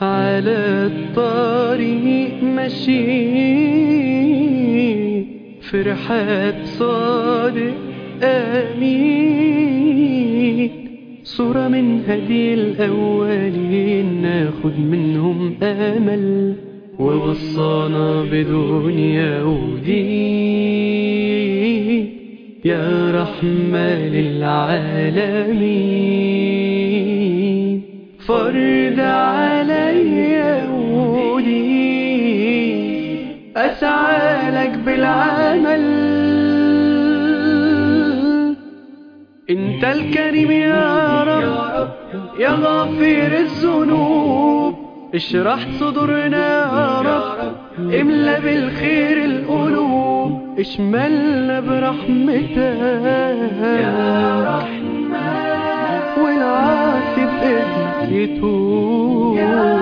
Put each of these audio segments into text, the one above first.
على الطريق ماشي فرحات صادق أمين صورة من هدي الأولين ناخد منهم أمل ووصانا بدنيا ودين يا رحمة للعالمين فرد عليا ودي أسعى لك بالعمل انت الكريم يا رب يا غفير الذنوب اشرح صدورنا يا رب املا بالخير القلوب اشملنا برحمتك يا رحمن والعافي بإذنك يتوب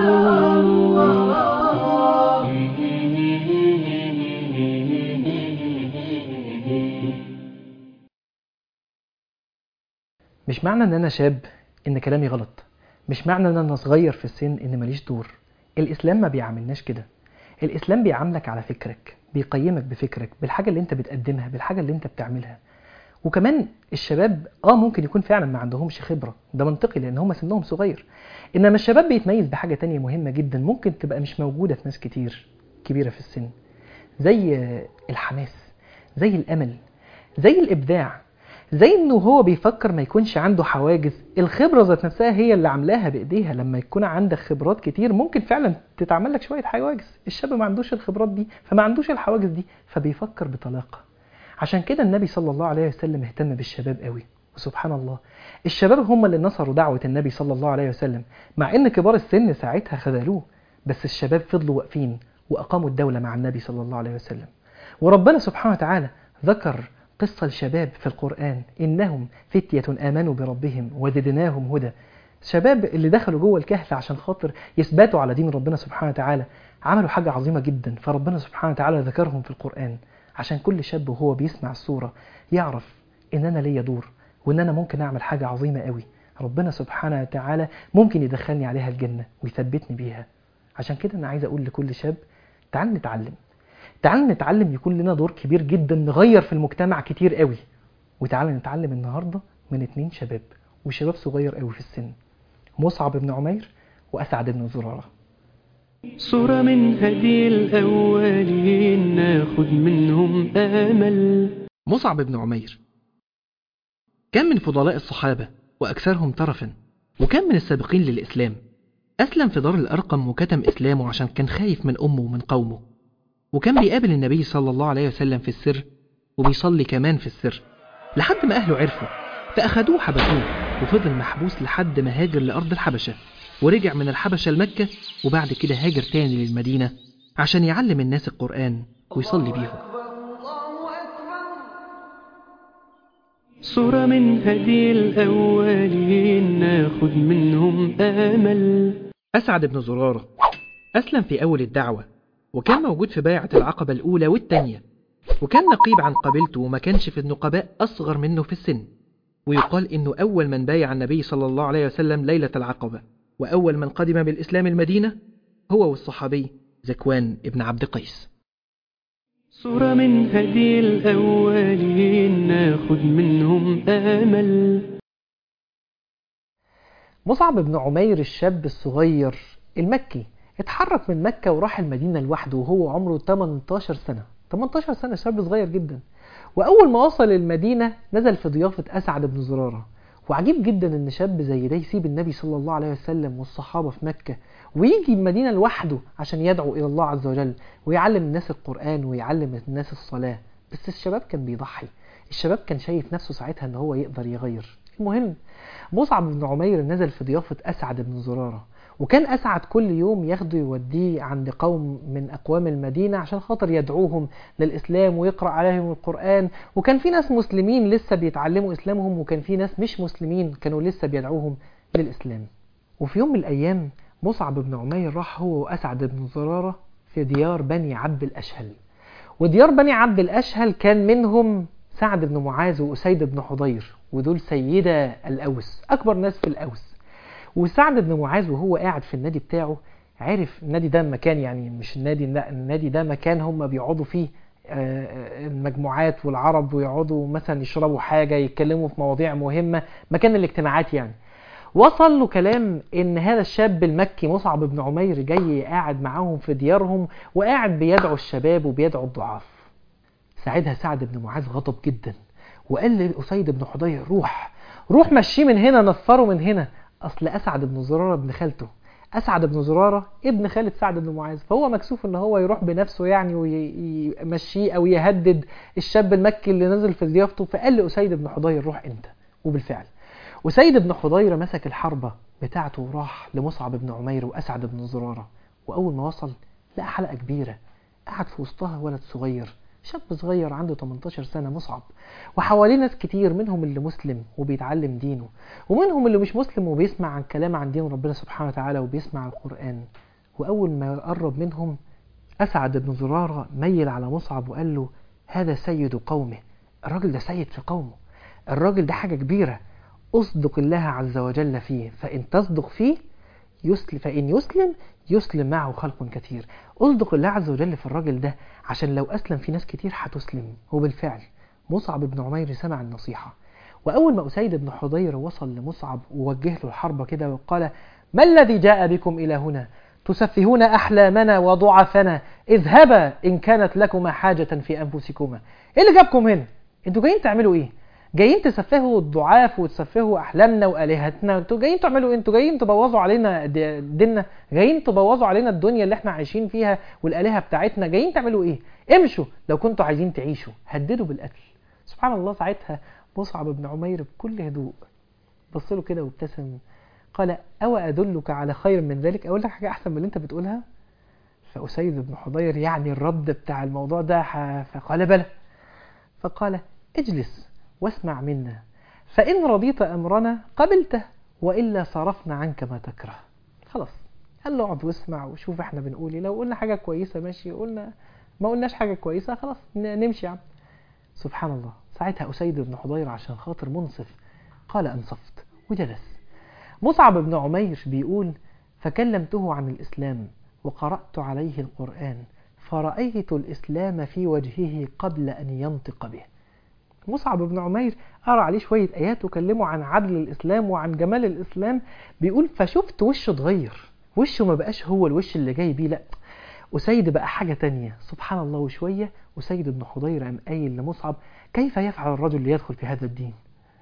مش معنى ان انا شاب ان كلامي غلط مش معنى ان انا صغير في السن ان ماليش دور الاسلام ما بيعاملناش كده الاسلام بيعاملك على فكرك بيقيمك بفكرك بالحاجة اللي انت بتقدمها بالحاجة اللي انت بتعملها وكمان الشباب اه ممكن يكون فعلا ما عندهمش خبرة ده منطقي لان هم سنهم صغير انما الشباب بيتميز بحاجة تانية مهمة جدا ممكن تبقى مش موجودة في ناس كتير كبيرة في السن زي الحماس زي الامل زي الابداع زي انه هو بيفكر ما يكونش عنده حواجز الخبرة ذات نفسها هي اللي عاملاها بايديها لما يكون عندك خبرات كتير ممكن فعلا تتعمل لك شوية حواجز الشاب ما عندوش الخبرات دي فما عندوش الحواجز دي فبيفكر بطلاقة عشان كده النبي صلى الله عليه وسلم اهتم بالشباب قوي وسبحان الله الشباب هم اللي نصروا دعوة النبي صلى الله عليه وسلم مع ان كبار السن ساعتها خذلوه بس الشباب فضلوا واقفين واقاموا الدولة مع النبي صلى الله عليه وسلم وربنا سبحانه وتعالى ذكر قصة الشباب في القرآن إنهم فتية آمنوا بربهم وزدناهم هدى الشباب اللي دخلوا جوه الكهف عشان خاطر يثبتوا على دين ربنا سبحانه وتعالى عملوا حاجة عظيمة جدا فربنا سبحانه وتعالى ذكرهم في القرآن عشان كل شاب وهو بيسمع السورة يعرف إن أنا ليا دور وإن أنا ممكن أعمل حاجة عظيمة قوي ربنا سبحانه وتعالى ممكن يدخلني عليها الجنة ويثبتني بيها عشان كده أنا عايز أقول لكل شاب تعال نتعلم تعال نتعلم يكون لنا دور كبير جدا نغير في المجتمع كتير قوي وتعال نتعلم النهاردة من اتنين شباب وشباب صغير قوي في السن مصعب بن عمير وأسعد بن زرارة صورة من هدي الأولين ناخد منهم أمل مصعب بن عمير كان من فضلاء الصحابة وأكثرهم طرفا وكان من السابقين للإسلام أسلم في دار الأرقم وكتم إسلامه عشان كان خايف من أمه ومن قومه وكان بيقابل النبي صلى الله عليه وسلم في السر وبيصلي كمان في السر لحد ما أهله عرفوا فأخدوه حبسوه وفضل محبوس لحد ما هاجر لأرض الحبشة ورجع من الحبشة لمكة وبعد كده هاجر تاني للمدينة عشان يعلم الناس القرآن ويصلي بيهم صورة من هدي الأولين ناخد منهم أمل أسعد بن زرارة أسلم في أول الدعوة وكان موجود في بيعة العقبة الأولى والتانية وكان نقيب عن قبيلته وما كانش في النقباء أصغر منه في السن ويقال إنه أول من بايع النبي صلى الله عليه وسلم ليلة العقبة وأول من قدم بالإسلام المدينة هو والصحابي زكوان ابن عبد قيس صورة من هدي الأولين ناخد منهم أمل مصعب بن عمير الشاب الصغير المكي اتحرك من مكة وراح المدينة لوحده وهو عمره 18 سنة 18 سنة شاب صغير جدا وأول ما وصل المدينة نزل في ضيافة أسعد بن زرارة وعجيب جدا ان شاب زي ده يسيب النبي صلى الله عليه وسلم والصحابة في مكة ويجي المدينة لوحده عشان يدعو إلى الله عز وجل ويعلم الناس القرآن ويعلم الناس الصلاة بس الشباب كان بيضحي الشباب كان شايف نفسه ساعتها ان هو يقدر يغير المهم مصعب بن عمير نزل في ضيافة أسعد بن زرارة وكان أسعد كل يوم ياخده يوديه عند قوم من أقوام المدينة عشان خاطر يدعوهم للإسلام ويقرأ عليهم القرآن وكان في ناس مسلمين لسه بيتعلموا إسلامهم وكان في ناس مش مسلمين كانوا لسه بيدعوهم للإسلام وفي يوم من الأيام مصعب بن عمير راح هو وأسعد بن زرارة في ديار بني عبد الأشهل وديار بني عبد الأشهل كان منهم سعد بن معاذ وأسيد بن حضير ودول سيدة الأوس أكبر ناس في الأوس وسعد بن معاذ وهو قاعد في النادي بتاعه عرف النادي ده مكان يعني مش النادي لا النادي ده مكان هم بيقعدوا فيه آه، آه، المجموعات والعرب ويقعدوا مثلا يشربوا حاجة يتكلموا في مواضيع مهمة مكان الاجتماعات يعني وصل له كلام ان هذا الشاب المكي مصعب بن عمير جاي قاعد معاهم في ديارهم وقاعد بيدعو الشباب وبيدعو الضعاف ساعتها سعد بن معاذ غضب جدا وقال لأسيد بن حضير روح روح مشيه من هنا نفره من هنا اصل اسعد بن زراره ابن خالته اسعد بن زراره ابن خالد سعد بن معاذ فهو مكسوف ان هو يروح بنفسه يعني ويمشيه او يهدد الشاب المكي اللي نزل في ضيافته فقال لأسيد بن حضير روح انت وبالفعل وسيد بن حضير مسك الحربة بتاعته وراح لمصعب بن عمير وأسعد بن زرارة وأول ما وصل لقى حلقة كبيرة قعد في وسطها ولد صغير شاب صغير عنده 18 سنة مصعب وحواليه ناس كتير منهم اللي مسلم وبيتعلم دينه ومنهم اللي مش مسلم وبيسمع عن كلام عن دين ربنا سبحانه وتعالى وبيسمع القرآن وأول ما قرب منهم أسعد بن زرارة ميل على مصعب وقال له هذا سيد قومه الراجل ده سيد في قومه الراجل ده حاجة كبيرة أصدق الله عز وجل فيه فإن تصدق فيه يسلم فإن يسلم يسلم معه خلق كثير أصدق الله عز وجل في الراجل ده عشان لو أسلم في ناس كتير هتسلم وبالفعل مصعب بن عمير سمع النصيحة وأول ما أسيد بن حضير وصل لمصعب ووجه له الحرب كده وقال ما الذي جاء بكم إلى هنا تسفهون أحلامنا وضعفنا اذهبا إن كانت لكما حاجة في أنفسكما إيه اللي جابكم هنا انتوا جايين تعملوا إيه جايين تسفهوا الضعاف وتسفهوا احلامنا والهتنا انتوا جايين تعملوا ايه انتوا جايين تبوظوا علينا د- ديننا جايين تبوظوا علينا الدنيا اللي احنا عايشين فيها والالهه بتاعتنا جايين تعملوا ايه امشوا لو كنتوا عايزين تعيشوا هددوا بالقتل سبحان الله ساعتها مصعب بن عمير بكل هدوء بص له كده وابتسم قال او ادلك على خير من ذلك اقول لك حاجه احسن من اللي انت بتقولها فاسيد بن حضير يعني الرد بتاع الموضوع ده ح- فقال بلى فقال اجلس واسمع منا فإن رضيت أمرنا قبلته وإلا صرفنا عنك ما تكره خلاص قال له اقعد واسمع وشوف احنا بنقول ايه لو قلنا حاجة كويسة ماشي قلنا ما قلناش حاجة كويسة خلاص ن- نمشي يا عم سبحان الله ساعتها أسيد بن حضير عشان خاطر منصف قال أنصفت وجلس مصعب بن عمير بيقول فكلمته عن الإسلام وقرأت عليه القرآن فرأيت الإسلام في وجهه قبل أن ينطق به مصعب بن عمير قرأ عليه شوية آيات وكلمه عن عدل الإسلام وعن جمال الإسلام بيقول فشفت وشه اتغير وشه ما بقاش هو الوش اللي جاي بيه لا أسيد بقى حاجة تانية سبحان الله وشوية أسيد بن حضير قام قايل لمصعب كيف يفعل الرجل ليدخل في هذا الدين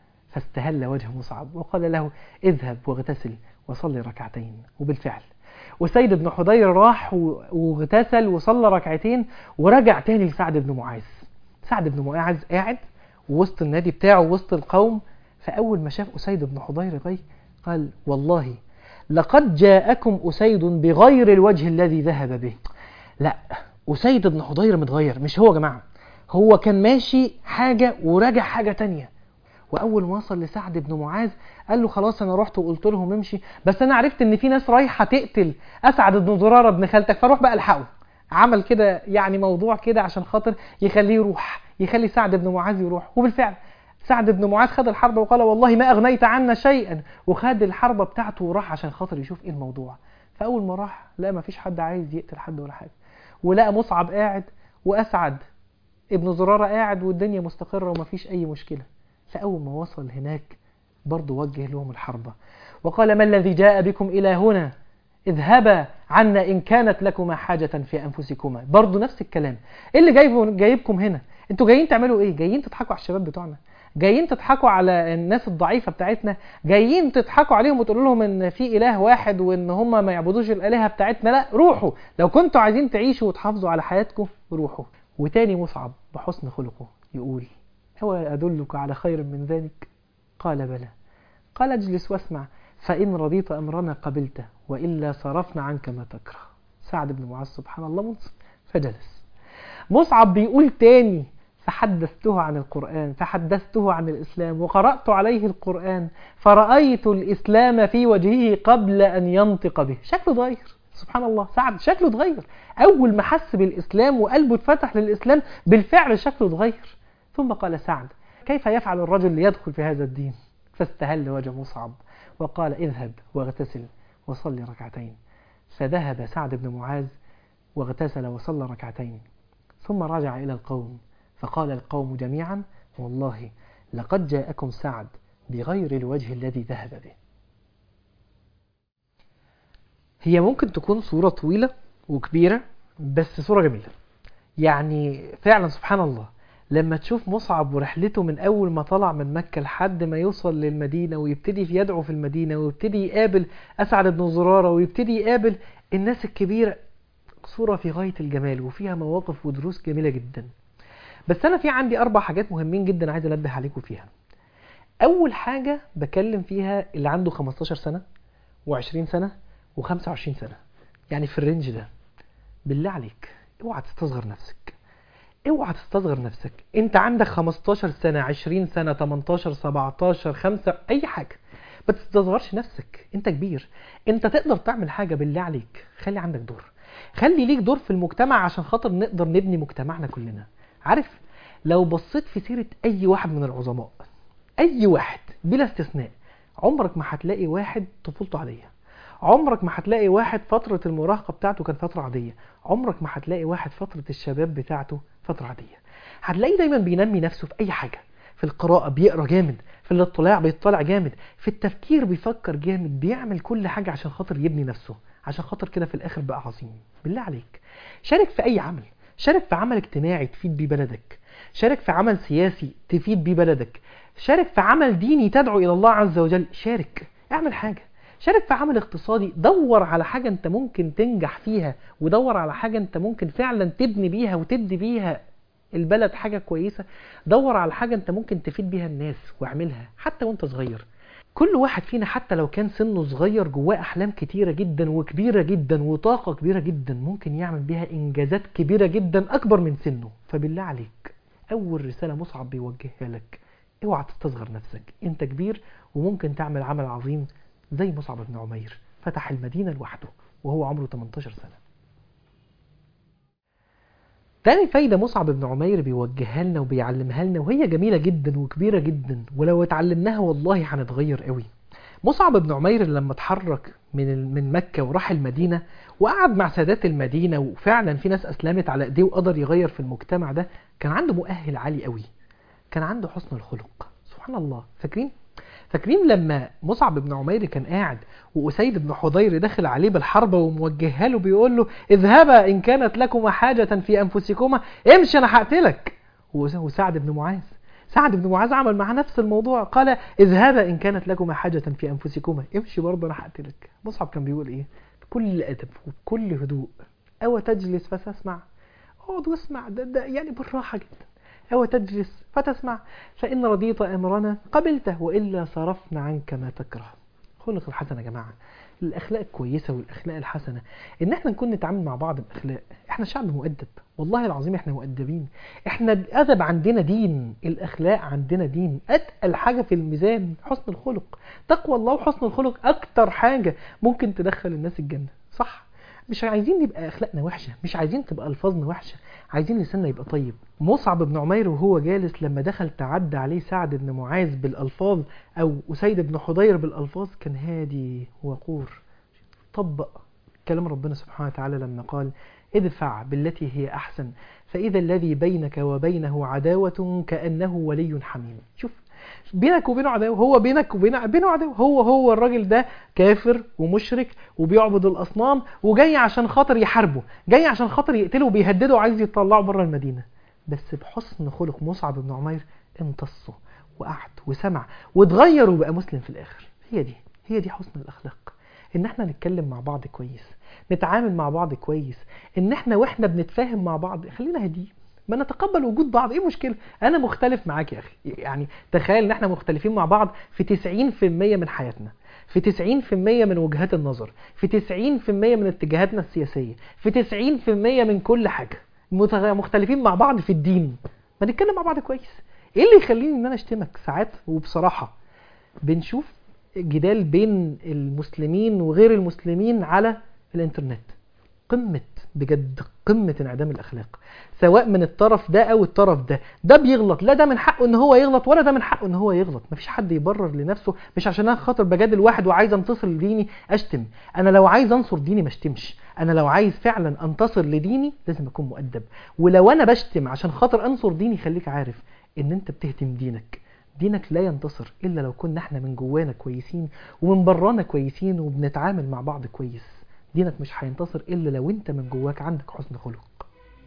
فاستهل وجه مصعب وقال له اذهب واغتسل وصلي ركعتين وبالفعل وسيد بن حضير راح و- واغتسل وصلى ركعتين ورجع تاني لسعد بن معاذ سعد بن معاذ قاعد وسط النادي بتاعه وسط القوم فأول ما شاف أسيد بن حضير جاي قال والله لقد جاءكم أسيد بغير الوجه الذي ذهب به لا أسيد بن حضير متغير مش هو يا جماعة هو كان ماشي حاجة وراجع حاجة تانية واول ما وصل لسعد بن معاذ قال له خلاص انا رحت وقلت لهم امشي بس انا عرفت ان في ناس رايحه تقتل اسعد بن زراره ابن خالتك فروح بقى الحقه عمل كده يعني موضوع كده عشان خاطر يخليه يروح يخلي سعد بن معاذ يروح وبالفعل سعد بن معاذ خد الحربة وقال والله ما أغنيت عنا شيئا وخد الحربة بتاعته وراح عشان خاطر يشوف إيه الموضوع فأول ما راح لقى ما فيش حد عايز يقتل حد ولا حاجة ولقى مصعب قاعد وأسعد ابن زرارة قاعد والدنيا مستقرة وما فيش أي مشكلة فأول ما وصل هناك برضه وجه لهم الحربة وقال ما الذي جاء بكم إلى هنا اذهبا عنا إن كانت لكما حاجة في أنفسكما برضه نفس الكلام إيه اللي جايب جايبكم هنا انتوا جايين تعملوا ايه جايين تضحكوا على الشباب بتوعنا جايين تضحكوا على الناس الضعيفة بتاعتنا جايين تضحكوا عليهم وتقولوا لهم ان في اله واحد وان هم ما يعبدوش الالهة بتاعتنا لا روحوا لو كنتوا عايزين تعيشوا وتحافظوا على حياتكم روحوا وتاني مصعب بحسن خلقه يقول هو أدلك على خير من ذلك قال بلى قال اجلس واسمع فإن رضيت أمرنا قبلته وإلا صرفنا عنك ما تكره سعد بن معاذ سبحان الله منصف فجلس مصعب بيقول تاني فحدثته عن القرآن فحدثته عن الإسلام وقرأت عليه القرآن فرأيت الإسلام في وجهه قبل أن ينطق به شكله اتغير سبحان الله سعد شكله اتغير أول ما حس بالإسلام وقلبه اتفتح للإسلام بالفعل شكله اتغير ثم قال سعد كيف يفعل الرجل ليدخل في هذا الدين فاستهل وجه مصعب وقال اذهب واغتسل وصلي ركعتين فذهب سعد بن معاذ واغتسل وصلى ركعتين ثم رجع إلى القوم فقال القوم جميعا والله لقد جاءكم سعد بغير الوجه الذي ذهب به هي ممكن تكون صورة طويلة وكبيرة بس صورة جميلة يعني فعلا سبحان الله لما تشوف مصعب ورحلته من أول ما طلع من مكة لحد ما يوصل للمدينة ويبتدي يدعو في المدينة ويبتدي يقابل أسعد بن زرارة ويبتدي يقابل الناس الكبيرة صورة في غاية الجمال وفيها مواقف ودروس جميلة جدا بس أنا في عندي أربع حاجات مهمين جدا عايز أنبه عليكم فيها أول حاجة بكلم فيها اللي عنده 15 سنة و20 سنة و25 سنة يعني في الرينج ده بالله عليك اوعى تستصغر نفسك اوعى تستصغر نفسك انت عندك 15 سنة 20 سنة 18 17 5 اي حاجة ما تستصغرش نفسك انت كبير انت تقدر تعمل حاجة بالله عليك خلي عندك دور خلي ليك دور في المجتمع عشان خاطر نقدر نبني مجتمعنا كلنا عارف لو بصيت في سيرة اي واحد من العظماء اي واحد بلا استثناء عمرك ما هتلاقي واحد طفولته عادية عمرك ما هتلاقي واحد فترة المراهقة بتاعته كان فترة عادية عمرك ما هتلاقي واحد فترة الشباب بتاعته فترة عادية هتلاقيه دايما بينمي نفسه في أي حاجة في القراءة بيقرأ جامد في الاطلاع بيطلع جامد في التفكير بيفكر جامد بيعمل كل حاجة عشان خاطر يبني نفسه عشان خاطر كده في الآخر بقى عظيم بالله عليك شارك في أي عمل شارك في عمل اجتماعي تفيد بيه بلدك شارك في عمل سياسي تفيد بيه بلدك شارك في عمل ديني تدعو إلى الله عز وجل شارك اعمل حاجة شارك في عمل اقتصادي دور على حاجة انت ممكن تنجح فيها ودور على حاجة انت ممكن فعلا تبني بيها وتدي بيها البلد حاجة كويسة دور على حاجة انت ممكن تفيد بيها الناس واعملها حتى وانت صغير كل واحد فينا حتى لو كان سنه صغير جواه احلام كتيرة جدا وكبيرة جدا وطاقة كبيرة جدا ممكن يعمل بيها انجازات كبيرة جدا اكبر من سنه فبالله عليك اول رسالة مصعب بيوجهها لك اوعى تستصغر نفسك انت كبير وممكن تعمل عمل عظيم زي مصعب بن عمير فتح المدينة لوحده وهو عمره 18 سنة تاني فايدة مصعب بن عمير بيوجهها لنا وبيعلمها لنا وهي جميلة جدا وكبيرة جدا ولو اتعلمناها والله هنتغير قوي مصعب بن عمير لما اتحرك من من مكة وراح المدينة وقعد مع سادات المدينة وفعلا في ناس أسلمت على إيديه وقدر يغير في المجتمع ده كان عنده مؤهل عالي قوي كان عنده حسن الخلق سبحان الله فاكرين فاكرين لما مصعب بن عمير كان قاعد وأسيد بن حضير دخل عليه بالحرب وموجهها له بيقول له اذهبا إن كانت لكما حاجة في أنفسكما امشي أنا هقتلك وسعد بن معاذ سعد بن معاذ عمل معاه نفس الموضوع قال اذهبا إن كانت لكما حاجة في أنفسكما امشي برضه أنا هقتلك مصعب كان بيقول إيه بكل أدب وبكل هدوء أو تجلس فتسمع اقعد واسمع ده, ده يعني بالراحة جدا أو تجلس فتسمع فإن رضيت أمرنا قبلته وإلا صرفنا عنك ما تكره خلق الحسن يا جماعة الأخلاق الكويسة والأخلاق الحسنة إن احنا نكون نتعامل مع بعض بأخلاق احنا شعب مؤدب والله العظيم احنا مؤدبين احنا الأدب عندنا دين الأخلاق عندنا دين أتقل حاجة في الميزان حسن الخلق تقوى الله وحسن الخلق أكتر حاجة ممكن تدخل الناس الجنة صح مش عايزين نبقى اخلاقنا وحشه مش عايزين تبقى الفاظنا وحشه عايزين لساننا يبقى طيب مصعب بن عمير وهو جالس لما دخل تعدى عليه سعد بن معاذ بالالفاظ او اسيد بن حضير بالالفاظ كان هادي وقور طبق كلام ربنا سبحانه وتعالى لما قال ادفع بالتي هي احسن فاذا الذي بينك وبينه عداوه كانه ولي حميم شوف بينك وبينه عداوه هو بينك وبينه بينه عداوه هو هو الراجل ده كافر ومشرك وبيعبد الاصنام وجاي عشان خاطر يحاربه جاي عشان خاطر يقتله وبيهدده وعايز يطلعه بره المدينه بس بحسن خلق مصعب بن عمير امتصه وقعد وسمع واتغير وبقى مسلم في الاخر هي دي هي دي حسن الاخلاق ان احنا نتكلم مع بعض كويس نتعامل مع بعض كويس ان احنا واحنا بنتفاهم مع بعض خلينا هاديين ما نتقبل وجود بعض ايه مشكله انا مختلف معاك يا اخي يعني تخيل ان احنا مختلفين مع بعض في 90% من حياتنا في 90% من وجهات النظر في 90% من اتجاهاتنا السياسيه في 90% من كل حاجه مختلفين مع بعض في الدين ما نتكلم مع بعض كويس ايه اللي يخليني ان انا اشتمك ساعات وبصراحه بنشوف جدال بين المسلمين وغير المسلمين على الانترنت قمة بجد قمة انعدام الأخلاق سواء من الطرف ده أو الطرف ده ده بيغلط لا ده من حقه إن هو يغلط ولا ده من حقه إن هو يغلط مفيش حد يبرر لنفسه مش عشان أنا خاطر بجادل واحد وعايز أنتصر لديني أشتم أنا لو عايز أنصر ديني ما اشتمش أنا لو عايز فعلا أنتصر لديني لازم أكون مؤدب ولو أنا بشتم عشان خاطر أنصر ديني خليك عارف إن أنت بتهدم دينك دينك لا ينتصر إلا لو كنا احنا من جوانا كويسين ومن برانا كويسين وبنتعامل مع بعض كويس دينك مش هينتصر إلا لو انت من جواك عندك حسن خلق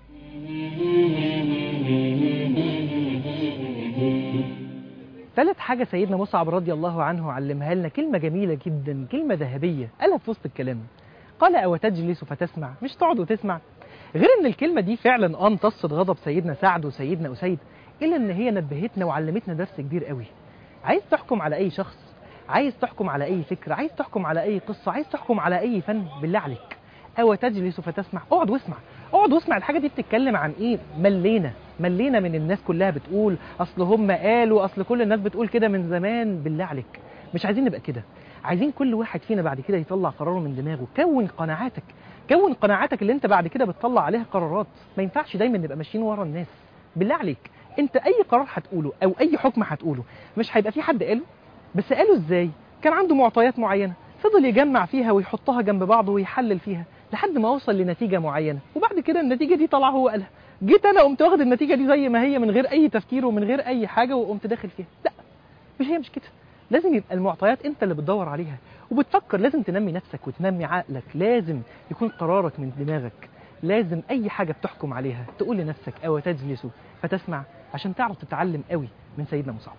ثالث حاجة سيدنا مصعب رضي الله عنه علمها لنا كلمة جميلة جدا كلمة ذهبية قالها في وسط الكلام قال أو تجلس فتسمع مش تقعد وتسمع غير ان الكلمة دي فعلا اه امتصت غضب سيدنا سعد وسيدنا أسيد إلا ان هي نبهتنا وعلمتنا درس كبير قوي عايز تحكم على أي شخص عايز تحكم على أي فكرة عايز تحكم على أي قصة عايز تحكم على أي فن بالله عليك أو تجلس فتسمع اقعد واسمع اقعد واسمع الحاجة دي بتتكلم عن إيه ملينا ملينا من الناس كلها بتقول أصل هم قالوا أصل كل الناس بتقول كده من زمان بالله عليك مش عايزين نبقى كده عايزين كل واحد فينا بعد كده يطلع قراره من دماغه كون قناعاتك كون قناعاتك اللي انت بعد كده بتطلع عليها قرارات ما ينفعش دايما نبقى ماشيين ورا الناس بالله عليك انت اي قرار هتقوله او اي حكم هتقوله مش هيبقى في حد قاله بس قاله ازاي كان عنده معطيات معينه فضل يجمع فيها ويحطها جنب بعض ويحلل فيها لحد ما وصل لنتيجه معينه وبعد كده النتيجه دي طلع هو قالها جيت انا قمت واخد النتيجه دي زي ما هي من غير اي تفكير ومن غير اي حاجه وقمت داخل فيها لا مش هي مش كده لازم يبقى المعطيات انت اللي بتدور عليها وبتفكر لازم تنمي نفسك وتنمي عقلك لازم يكون قرارك من دماغك لازم اي حاجه بتحكم عليها تقول لنفسك او تجلس فتسمع عشان تعرف تتعلم قوي من سيدنا مصعب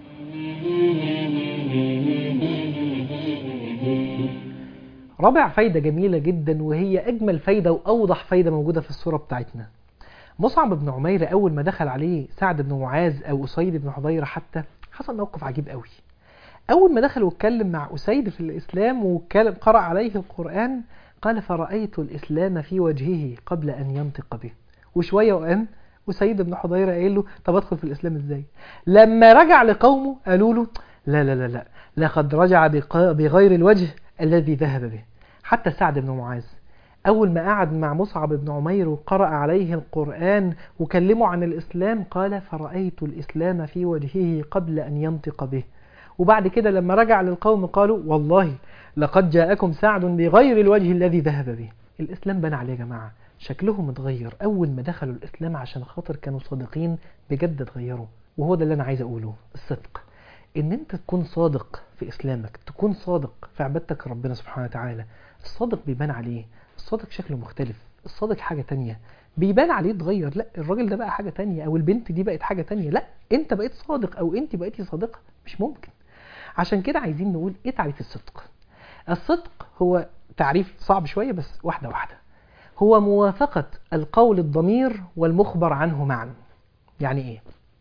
رابع فايدة جميلة جدا وهي أجمل فايدة وأوضح فايدة موجودة في الصورة بتاعتنا مصعب بن عمير أول ما دخل عليه سعد بن معاذ أو أسيد بن حضيرة حتى حصل موقف عجيب قوي أول ما دخل واتكلم مع أسيد في الإسلام وقرأ عليه القرآن قال فرأيت الإسلام في وجهه قبل أن ينطق به وشوية وقام وسيد بن حضيرة قال له طب ادخل في الإسلام إزاي لما رجع لقومه قالوا له لا لا لا لا لقد رجع بغير الوجه الذي ذهب به حتى سعد بن معاذ أول ما قعد مع مصعب بن عمير وقرأ عليه القرآن وكلمه عن الإسلام قال فرأيت الإسلام في وجهه قبل أن ينطق به وبعد كده لما رجع للقوم قالوا والله لقد جاءكم سعد بغير الوجه الذي ذهب به الإسلام بان عليه يا جماعة شكلهم اتغير أول ما دخلوا الإسلام عشان خاطر كانوا صادقين بجد اتغيروا وهو ده اللي أنا عايز أقوله الصدق إن أنت تكون صادق في إسلامك تكون صادق في عبادتك ربنا سبحانه وتعالى الصادق بيبان عليه الصادق شكله مختلف الصادق حاجة تانية بيبان عليه اتغير لا الراجل ده بقى حاجة تانية أو البنت دي بقت حاجة تانية لا أنت بقيت صادق أو أنت بقيتي صادقة مش ممكن عشان كده عايزين نقول إيه تعريف الصدق الصدق هو تعريف صعب شوية بس واحدة واحدة هو موافقة القول الضمير والمخبر عنه معا يعني ايه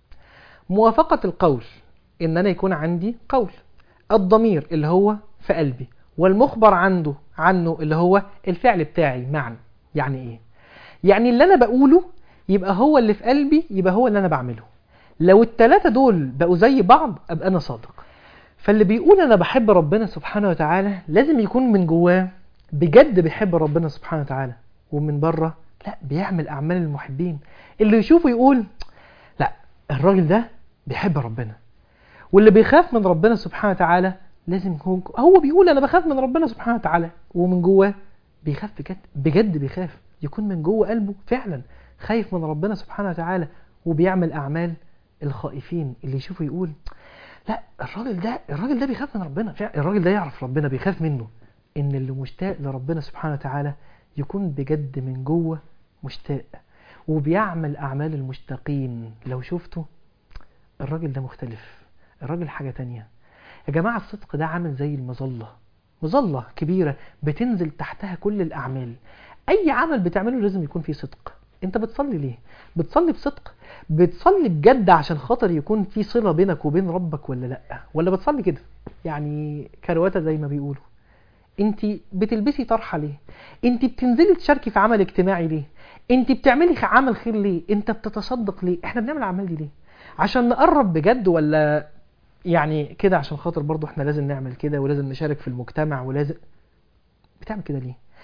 موافقة القول ان انا يكون عندي قول الضمير اللي هو في قلبي والمخبر عنده عنه اللي هو الفعل بتاعي معا يعني ايه يعني اللي انا بقوله يبقى هو اللي في قلبي يبقى هو اللي انا بعمله لو التلاتة دول بقوا زي بعض ابقى انا صادق فاللي بيقول انا بحب ربنا سبحانه وتعالى لازم يكون من جواه بجد بيحب ربنا سبحانه وتعالى ومن بره لا بيعمل اعمال المحبين اللي يشوفه يقول لا الراجل ده بيحب ربنا واللي بيخاف من ربنا سبحانه وتعالى لازم يكون هو بيقول انا بخاف من ربنا سبحانه وتعالى ومن جواه بيخاف بجد بجد بيخاف يكون من جوه قلبه فعلا خايف من ربنا سبحانه وتعالى وبيعمل اعمال الخائفين اللي يشوفه يقول لا الراجل ده الراجل ده بيخاف من ربنا فعلا الراجل ده يعرف ربنا بيخاف منه ان اللي مشتاق لربنا سبحانه وتعالى يكون بجد من جوه مشتاق وبيعمل اعمال المشتاقين لو شفته الراجل ده مختلف الراجل حاجة تانية يا جماعة الصدق ده عامل زي المظلة مظلة كبيرة بتنزل تحتها كل الأعمال أي عمل بتعمله لازم يكون فيه صدق أنت بتصلي ليه؟ بتصلي بصدق؟ بتصلي بجد عشان خاطر يكون في صلة بينك وبين ربك ولا لأ؟ ولا بتصلي كده؟ يعني كرواتة زي ما بيقولوا انت بتلبسي طرحة ليه انت بتنزلي تشاركي في عمل اجتماعي ليه انت بتعملي عمل خير ليه انت بتتصدق ليه احنا بنعمل اعمال دي ليه عشان نقرب بجد ولا يعني كده عشان خاطر برضو احنا لازم نعمل كده ولازم نشارك في المجتمع ولازم بتعمل كده ليه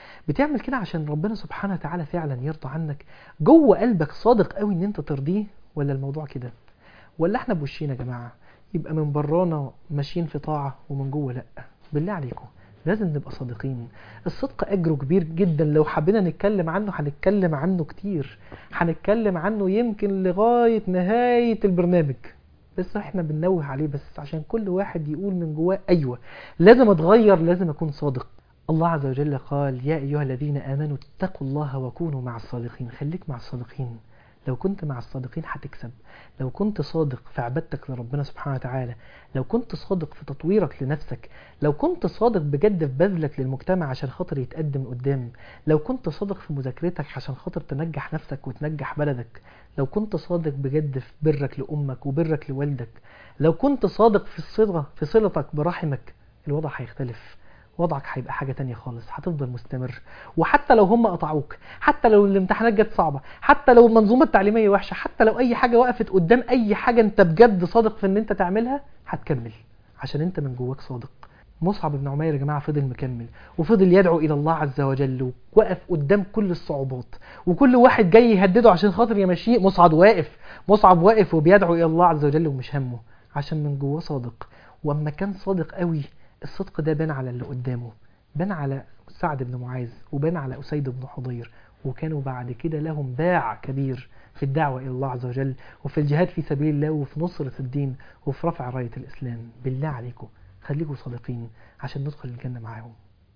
بتعمل كده عشان ربنا سبحانه وتعالى فعلا يرضى عنك جوه قلبك صادق قوي ان انت ترضيه ولا الموضوع كده ولا احنا بوشينا يا جماعه يبقى من برانا ماشيين في طاعه ومن جوه لا بالله عليكم لازم نبقى صادقين الصدق اجره كبير جدا لو حبينا نتكلم عنه هنتكلم عنه كتير هنتكلم عنه يمكن لغايه نهايه البرنامج بس احنا بننوه عليه بس عشان كل واحد يقول من جواه ايوه لازم اتغير لازم اكون صادق الله عز وجل قال يا ايها الذين امنوا اتقوا الله وكونوا مع الصادقين خليك مع الصادقين لو كنت مع الصادقين هتكسب لو كنت صادق في عبادتك لربنا سبحانه وتعالى لو كنت صادق في تطويرك لنفسك لو كنت صادق بجد في بذلك للمجتمع عشان خاطر يتقدم قدام لو كنت صادق في مذاكرتك عشان خاطر تنجح نفسك وتنجح بلدك لو كنت صادق بجد في برك لأمك وبرك لوالدك لو كنت صادق في الصلة في صلتك برحمك الوضع هيختلف وضعك هيبقى حاجة تانية خالص هتفضل مستمر وحتى لو هم قطعوك حتى لو الامتحانات جت صعبة حتى لو المنظومة التعليمية وحشة حتى لو أي حاجة وقفت قدام أي حاجة أنت بجد صادق في إن أنت تعملها هتكمل عشان أنت من جواك صادق مصعب بن عمير يا جماعة فضل مكمل وفضل يدعو إلى الله عز وجل ووقف قدام كل الصعوبات وكل واحد جاي يهدده عشان خاطر يمشيه مصعب واقف مصعب واقف وبيدعو إلى الله عز وجل ومش همه عشان من جواه صادق وأما كان صادق قوي الصدق ده بان على اللي قدامه بان على سعد بن معاذ وبان على أسيد بن حضير وكانوا بعد كده لهم باع كبير في الدعوة إلى الله عز وجل وفي الجهاد في سبيل الله وفي نصرة الدين وفي رفع راية الإسلام بالله عليكم خليكم صادقين عشان ندخل الجنة معاهم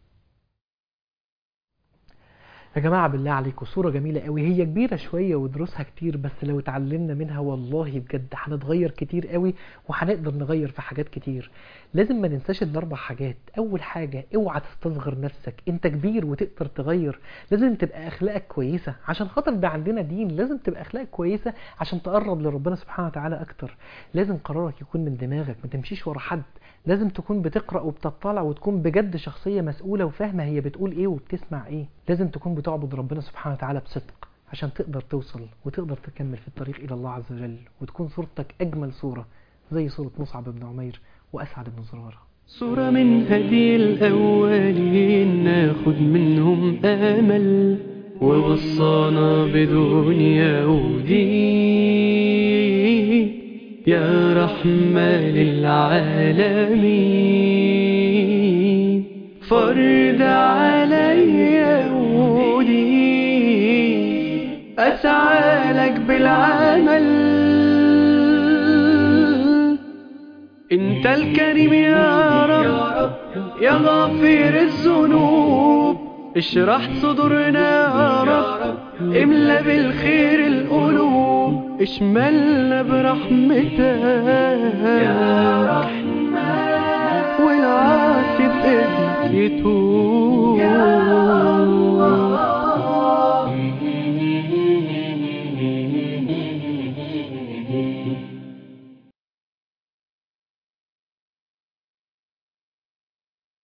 يا جماعة بالله عليكم صورة جميلة قوي هي كبيرة شوية ودروسها كتير بس لو اتعلمنا منها والله بجد هنتغير كتير قوي وهنقدر نغير في حاجات كتير لازم ما ننساش الاربع حاجات اول حاجة اوعى تستصغر نفسك انت كبير وتقدر تغير لازم تبقى اخلاقك كويسة عشان خاطر ده عندنا دين لازم تبقى اخلاقك كويسة عشان تقرب لربنا سبحانه وتعالى اكتر لازم قرارك يكون من دماغك ما تمشيش ورا حد لازم تكون بتقرأ وبتطلع وتكون بجد شخصية مسؤولة وفاهمة هي بتقول ايه وبتسمع ايه لازم تكون بتعبد ربنا سبحانه وتعالى بصدق عشان تقدر توصل وتقدر تكمل في الطريق إلى الله عز وجل وتكون صورتك أجمل صورة زي صورة مصعب بن عمير وأسعد بن زرارة صورة من هدي الأولين ناخد منهم آمل ووصانا بدنيا ودين يا رحمة للعالمين فرد علي ودين أسعى لك بالعمل انت الكريم يا رب يا غفير الذنوب اشرح صدورنا يا رب املا بالخير القلوب اشملنا برحمتك يا رحمن والعاصي بإذنك يتوب يا